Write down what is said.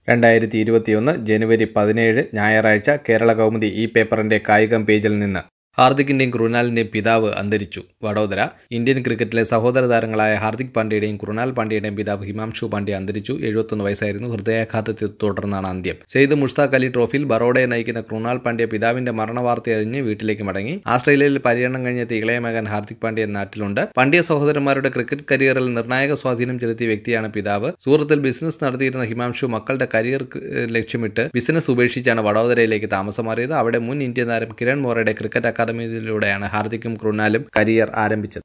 രണ്ടായിരത്തി ഇരുപത്തിയൊന്ന് ജനുവരി പതിനേഴ് ഞായറാഴ്ച കേരള കൗമുദി ഈ പേപ്പറിന്റെ കായികം പേജിൽ നിന്ന് ഹാർദിക്കിന്റെയും കൃണാലിന്റെയും പിതാവ് അന്തരിച്ചു വഡോദര ഇന്ത്യൻ ക്രിക്കറ്റിലെ സഹോദര താരങ്ങളായ ഹാർദിക് പാണ്ഡ്യയുടെയും കൃണാൽ പാണ്ഡ്യയുടെയും പിതാവ് ഹിമാംശു പാണ്ഡ്യ അന്തരിച്ചു എഴുപത്തൊന്ന് വയസ്സായിരുന്നു ഹൃദയാഘാതത്തെ തുടർന്നാണ് അന്ത്യം സെയ്ദ് മുഷ്താഖ് അലി ട്രോഫിയിൽ ബറോഡയെ നയിക്കുന്ന കൃണാൽ പാണ്ഡ്യ പിതാവിന്റെ മരണവാർത്ത അറിഞ്ഞ് വീട്ടിലേക്ക് മടങ്ങി ആസ്ട്രേലിയയിൽ പര്യടനം കഴിഞ്ഞെത്തിയ ഇളയ മകൻ ഹാർദിക് പാണ്ഡ്യ നാട്ടിലുണ്ട് പാണ്ഡ്യ സഹോദരന്മാരുടെ ക്രിക്കറ്റ് കരിയറിൽ നിർണായക സ്വാധീനം ചെലുത്തിയ വ്യക്തിയാണ് പിതാവ് സൂറത്തിൽ ബിസിനസ് നടത്തിയിരുന്ന ഹിമാംശു മക്കളുടെ കരിയർ ലക്ഷ്യമിട്ട് ബിസിനസ് ഉപേക്ഷിച്ചാണ് വഡോദരയിലേക്ക് താമസം മാറിയത് അവിടെ മുൻ ഇന്ത്യൻ താരം കിരൺ മോറയുടെ ക്രിക്കറ്റ് അക്കാദമിയിലൂടെയാണ് ഹാർദിക്കും കൃണാലും കരിയർ ആരംഭിച്ചത്